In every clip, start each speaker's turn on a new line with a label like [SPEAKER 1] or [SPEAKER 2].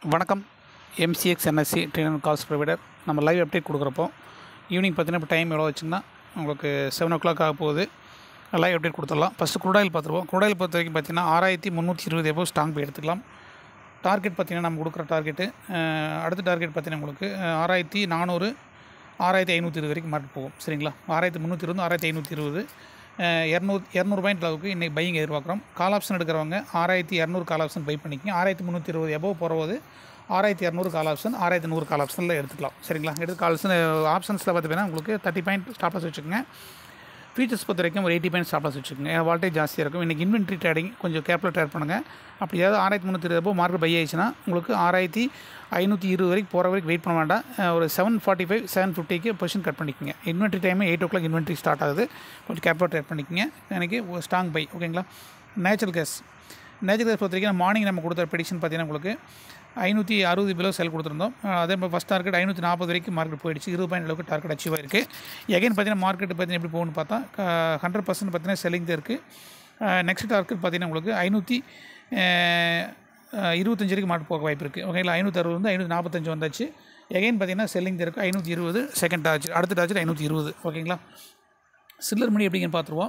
[SPEAKER 1] வணக்கம் MCX NSC trainer calls provider நம்ம live update கொடுக்குறப்போ ஈவினிங் பார்த்தீங்கன்னா இப்போ டைம் எவ்வளோ வச்சுங்கன்னா உங்களுக்கு செவன் ஓ கிளாக் ஆக போகுது லைவ் அப்டேட் கொடுத்துடலாம் ஃபஸ்ட்டு குரூடாயில் பார்த்துருவோம் குரூடாயில் பொறுத்த வரைக்கும் பார்த்தீங்கன்னா ஆறாயிரத்தி முந்நூற்றி இருபது எபோ ஸ்டாங் போய் எடுத்துக்கலாம் டார்கெட் பார்த்தீங்கன்னா நம்ம கொடுக்குற டார்கெட்டு அடுத்த டார்கெட் பார்த்தீங்கன்னா உங்களுக்கு அஹ், ஆறாயிரத்தி நானூறு ஆறாயிரத்தி ஐநூற்றி இருபது வரைக்கும் மார்க் போகும் சரிங்களா ஆறாயிரத்தி முந்நூற்றி இருபது ஆறாயிரத்தி ஐநூற்றி இருபது இரநூறு இரநூறு பாயிண்ட் அளவுக்கு இன்றைக்கி பையிங் எதிர்பார்க்குறோம் கால் ஆப்ஷன் எடுக்கிறவங்க ஆறாயிரத்தி இரநூறு கால் ஆப்ஷன் பை பண்ணிக்கங்க ஆறாயிரத்தி முந்நூற்றி இருபது எபோவ் போகிறது ஆறாயிரத்தி இரநூறு கால் ஆப்ஷன் ஆறாயிரத்தி நூறு கால் ஆப்ஷனில் எடுத்துக்கலாம் சரிங்களா எடுத்து கால் ஆப்ஷன் ஆப்ஷன்ஸில் பார்த்தீங்கன்னா உங்களுக்கு தேர்ட்டி பாயிண்ட் ஸ்டாப்லஸ் வச்சுக்கோங்க ஃபீச்சர்ஸ் பொறுத்த வரைக்கும் ஒரு எயிட்டி பாயிண்ட் ஸ்டாப்லஸ் வச்சுக்கோங்க ஏன்னா வால்டேஜ் ஜாஸ்தியாக இருக்கும் இன்றைக்கி இன்வென்ட்ரி ட்ரேடிங் கொஞ்சம் கேர்ஃபுல்லாக ட்ரேட் பண்ணுங்கள் அப்படி ஏதாவது ஆறாயிரத்தி முந்நூற்றி இருபது மார்க்கெட் பை ஆயிடுச்சுன்னா உங்களுக்கு ஆறாயிரத்தி ஐநூற்றி இருபது வரைக்கும் போகிற வரைக்கும் வெயிட் பண்ண வேண்டாம் அஹ் ஒரு செவன் ஃபார்ட்டி ஃபைவ் செவன் ஃபிஃப்டிக்கு பொசிஷன் கட் பண்ணிக்கோங்க inventory time eight o'clock inventory start ஆகுது கொஞ்சம் கேர்ஃபுல்லாக ட்ரேட் பண்ணிக்கோங்க எனக்கு ஒரு ஸ்ட்ராங் பை ஓகேங்களா நேச்சுரல் கேஸ் நேச்சுரல் கேஸ் பொறுத்த வரைக்கும் மார்னிங் நம்ம கொடுத்த ப்ரெடிஷன் பார்த்தீங்கன்னா உங்களுக்கு ஐநூற்றி அறுபது பிலோ செல் கொடுத்துருந்தோம் அஹ் அதே மாதிரி ஃபஸ்ட் டார்கெட் ஐநூற்றி நாற்பது வரைக்கும் மார்க்கெட் போயிடுச்சு இருபது பாயிண்ட் அளவுக்கு டார்கெட் அச்சீவ் ஆயிருக்கு எகைன் பார்த்தீங்கன்னா மார்க்கெட் பார்த்தீங்கன்னா எப்படி போகும்னு பார்த்தா ஹண்ட்ரட் பர்சன்ட் பார்த்தீங்கன்னா செல்லிங் தான் இருக்குது நெக்ஸ்ட் டார்கெட் பார்த்தீங்கன்னா உங்களுக்கு ஐநூற்றி இருபத்தஞ்சு வரைக்கும் மார்க்கெட் போக வாய்ப்பு இருக்குது ஓகேங்களா ஐநூற்றி அறுபது வந்து ஐநூற்றி நாற்பத்தஞ்சு வந்தாச்சு எகைன் பார்த்தீங்கன்னா செல்லிங் இருக்குது ஐநூற்றி இருபது செகண்ட் டார்ஜெட் அடுத்த டார்ஜெட் ஐநூற்றி இருபது ஓகேங்களா சில்லர் மணி எப்படிங்கன்னு பார்த்துருவோம்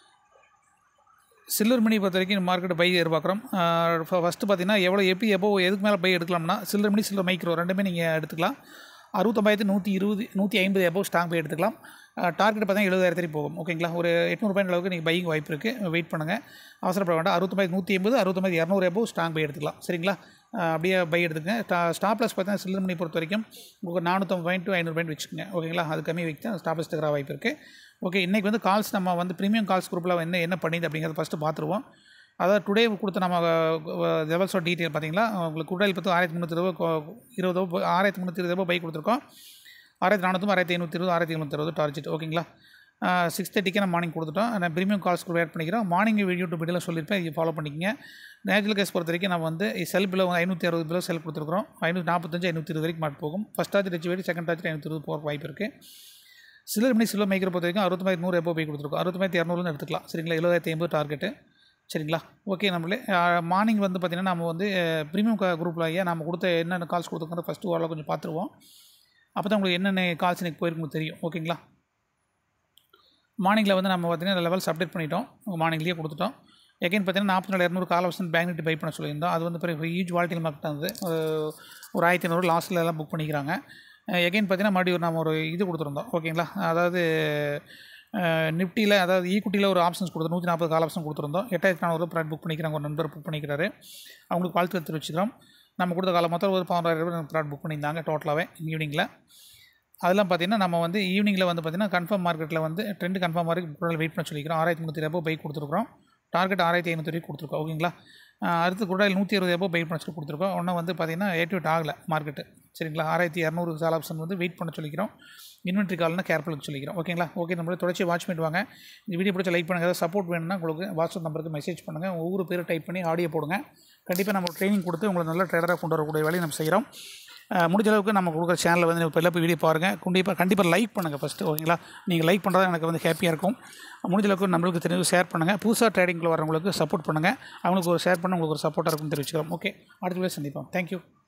[SPEAKER 1] சில்லர் மணி பொறுத்த வரைக்கும் மார்க்கெட் பை எதிர்பார்க்குறோம் ஃபஸ்ட்டு பார்த்தீங்கன்னா எவ்வளோ எப்படி எப்போ எதுக்கு மேலே பை எடுக்கலாம்னா சில்லர் மணி சில்லர் மைக்ரோ ரெண்டுமே நீங்கள் எடுத்துக்கலாம் அறுபத்தொம்பாயிரத்து நூற்றி இருபது நூற்றி ஐம்பது எபோ ஸ்டாக் பை எடுத்துக்கலாம் டார்கெட் பார்த்தீங்கன்னா எழுபதாயிரத்து வரைக்கும் போகும் ஓகேங்களா ஒரு எட்நூறு பாயிண்ட் அளவுக்கு நீங்கள் பையிங் வாய்ப்பு இருக்குது வெயிட் பண்ணுங்கள் அவசரப்பட வேண்டாம் அறுபத்தொம்பது நூற்றி ஐம்பது அறுபத்தொம்பது இரநூறு எபோ ஸ்டாக் பை எடுத்துக்கலாம் சரிங்களா அஹ் அப்படியே பை எடுத்துக்கங்க ஸ்டா ஸ்டாப்லஸ் பார்த்தீங்கன்னா சில்லர் மணி பொறுத்த வரைக்கும் உங்களுக்கு நானூற்றம்பது பாயிண்ட் டு ஐநூறு பாயிண்ட் வச்சுக்கோங்க ஓகேங்களா அது கம்மி வைக்க ஸ்டாப்லஸ் தர வாய்ப்பு இருக்குது ஓகே இன்றைக்கி வந்து கால்ஸ் நம்ம வந்து ப்ரீமியம் கால்ஸ் குரூப்பில் என்ன என்ன பண்ணிது அப்படிங்கிறத ஃபஸ்ட்டு பார்த்துருவோம் அதாவது டுடே கொடுத்த நம்ம லெவல்ஸோட டீட்டெயில் பார்த்தீங்களா உங்களுக்கு குடையில் பார்த்து ஆயிரத்தி முந்நூற்றி இருபது இருபது ரூபா ஆயிரத்தி முந்நூற்றி இருபது ரூபாய் பைக் கொடுத்துருக்கோம் ஆயிரத்தி நானூற்றி ஆயிரத்தி ஐநூற்றி இருபது ஆயிரத்தி எழுநூற்றி அறுபது டார்ஜெட் ஓகேங்களா சிக்ஸ் தேர்ட்டிக்கு நான் மார்னிங் கொடுத்துட்டோம் நான் ப்ரீமியம் கால்ஸ் கூட ஆட் பண்ணிக்கிறோம் மார்னிங் வீடியோ டு வீடியோவில் சொல்லியிருப்பேன் இதை ஃபாலோ பண்ணிக்கங்க நேச்சுரல் கேஸ் பொறுத்த வரைக்கும் நம்ம வந்து செல் பிலோ ஐநூற்றி அறுபது பிலோ செல் கொடுத்துருக்கோம் ஐநூற்றி நாற்பத்தஞ்சு ஐநூற்றி இருபது வரைக்கும் மாட்டு போகும் ஃபஸ்ட் டார்ஜெட் வச்சு வெடி செகண்ட் டார்ஜெட் ஐநூற்றி இருபது போகிற வாய்ப்பு இருக்குது சில்லர் மணி சில்லர் மேக்கர் பொறுத்த வரைக்கும் அறுபத்தொம்பது நூறு எப்போ போய் கொடுத்துருக்கோம் அறுபத்தொம்பது இரநூறுன்னு எடுத்துக்கலாம் சரிங்களா எழுபதாயிரத்தி ஐம்பது டார்கெட்டு சரிங்களா ஓகே நம்மளே மார்னிங் வந்து பார்த்திங்கன்னா நம்ம வந்து ப்ரீமியம் குரூப்பில் ஐயா நம்ம கொடுத்த என்னென்ன கால்ஸ் கொடுத்துருக்கோம் ஃபஸ்ட்டு ஓரளவு கொஞ்சம் பார்த்துருவோம் அப்போ தான் உங்களுக்கு என்னென்ன கால்ஸ் எனக்கு போயிருக்கும் தெரியும் ஓகேங்களா மார்னிங்கில் வந்து நம்ம பார்த்தீங்கன்னா லெவல்ஸ் அப்டேட் பண்ணிட்டோம் மார்னிங்லேயே கொடுத்துட்டோம் எகைன் பார்த்தீங்கன்னா நாற்பத்தி நாலு இரநூறு call option bank Nifty buy பண்ண சொல்லியிருந்தோம் அது வந்து பிறகு ஹியூஜ் வால்டில் மார்க்கெட் இருந்தது ஒரு- ஒரு ஆயிரத்தி ஐநூறு லாஸ்ட்டில் எல்லாம் புக் பண்ணிக்கிறாங்க எகைன் பார்த்தீங்கன்னா மறுபடியும் நம்ம ஒரு இது கொடுத்துருந்தோம் ஓகேங்களா அதாவது நிஃப்டியில் அதாவது ஈக்குட்டியில் ஒரு ஆப்ஷன்ஸ் கொடுத்தோம் நூற்றி நாற்பது கால் ஆப்ஷன் கொடுத்துருந்தோம் எட்டாயிரத்தி நானூறு ப்ராட் புக் பண்ணிக்கிறாங்க ஒரு நண்பர் புக் பண்ணிக்கிறாரு அவங்களுக்கு வாழ்த்து தெரிவிச்சுக்கிறோம் நம்ம கொடுத்த காலம் மொத்தம் ஒரு பதினோராயிரம் ரூபாய் ப்ராட் புக் பண்ணியிருந்தாங்க டோட்டலாகவே ஈவினிங்கில் அதெல்லாம் பார்த்தீங்கன்னா நம்ம வந்து ஈவினிங்கில் வந்து பார்த்தீங்கன்னா கன்ஃபார்ம் மார்க்கெட்டில் வந்து ட்ரெண்ட் கன்ஃபார்ம் வரைக்கும் வெயிட் பண்ண சொல்லிக்கிறோம் ஆயிரத்தி முந்நூற்றி ரூபாய் பைக் கொடுத்துருக்கோம் டார்கெட் ஆயிரத்தி ஐநூற்றி வரைக்கும் கொடுத்துருக்கோம் ஓகேங்களா ஆஹ் அடுத்து கூட நூற்றி இருபது ரூபாய் பைக் பண்ண சொல்லி கொடுத்துருக்கோம் ஒன்றும் வந்து பார்த்தீங்கன்னா ஏற்றுவேட் ஆகலை மார்க்கெட்டு சரிங்களா ஆயிரத்தி இரநூறு சால் ஆப்ஷன் வந்து வெயிட் பண்ண சொல்லிக்கிறோம் இன்வென்ட்ரி கால்னா கேர்ஃபுல்லுக்கு சொல்லிக்கிறோம் ஓகேங்களா ஓகே நம்மளோட தொடர்ச்சி வாட்ச் பண்ணிட்டு இந்த வீடியோ பிடிச்ச லைக் பண்ணுங்கள் ஏதாவது சப்போர்ட் வேணும்னா உங்களுக்கு வாட்ஸ்அப் நம்பருக்கு மெசேஜ் பண்ணுங்கள் ஒவ்வொரு பேரும் டைப் பண்ணி ஆடியோ போடுங்க கண்டிப்பாக நம்ம ட்ரைனிங் கொடுத்து உங்களை நல்ல ட்ரேடராக கொண்டு வரக்கூடிய வேலையை நம்ம செய்கிறோம் அஹ் முடிஞ்ச அளவுக்கு நம்ம கொடுக்குற சேனலில் வந்து இப்போ எல்லாம் போய் வீடியோ பாருங்கள் கண்டிப்பாக கண்டிப்பாக லைக் பண்ணுங்கள் ஃபஸ்ட்டு ஓகேங்களா நீங்கள் லைக் பண்ணுறது எனக்கு வந்து ஹாப்பியாக இருக்கும் முடிஞ்ச அளவுக்கு நம்மளுக்கு தெரிஞ்சு ஷேர் பண்ணுங்கள் புதுசாக ட்ரேடிங்கில் வரவங்களுக்கு சப்போர்ட் பண்ணுங்கள் அவங்களுக்கு ஒரு ஷேர் பண்ண உங்களுக்கு ஒரு சப்போர்ட்டாக இருக்கும்னு தெரிவிச்சுக்கிறோம் ஓகே அடுத்த வீடியோ சந்திப்போம் தேங்க்யூ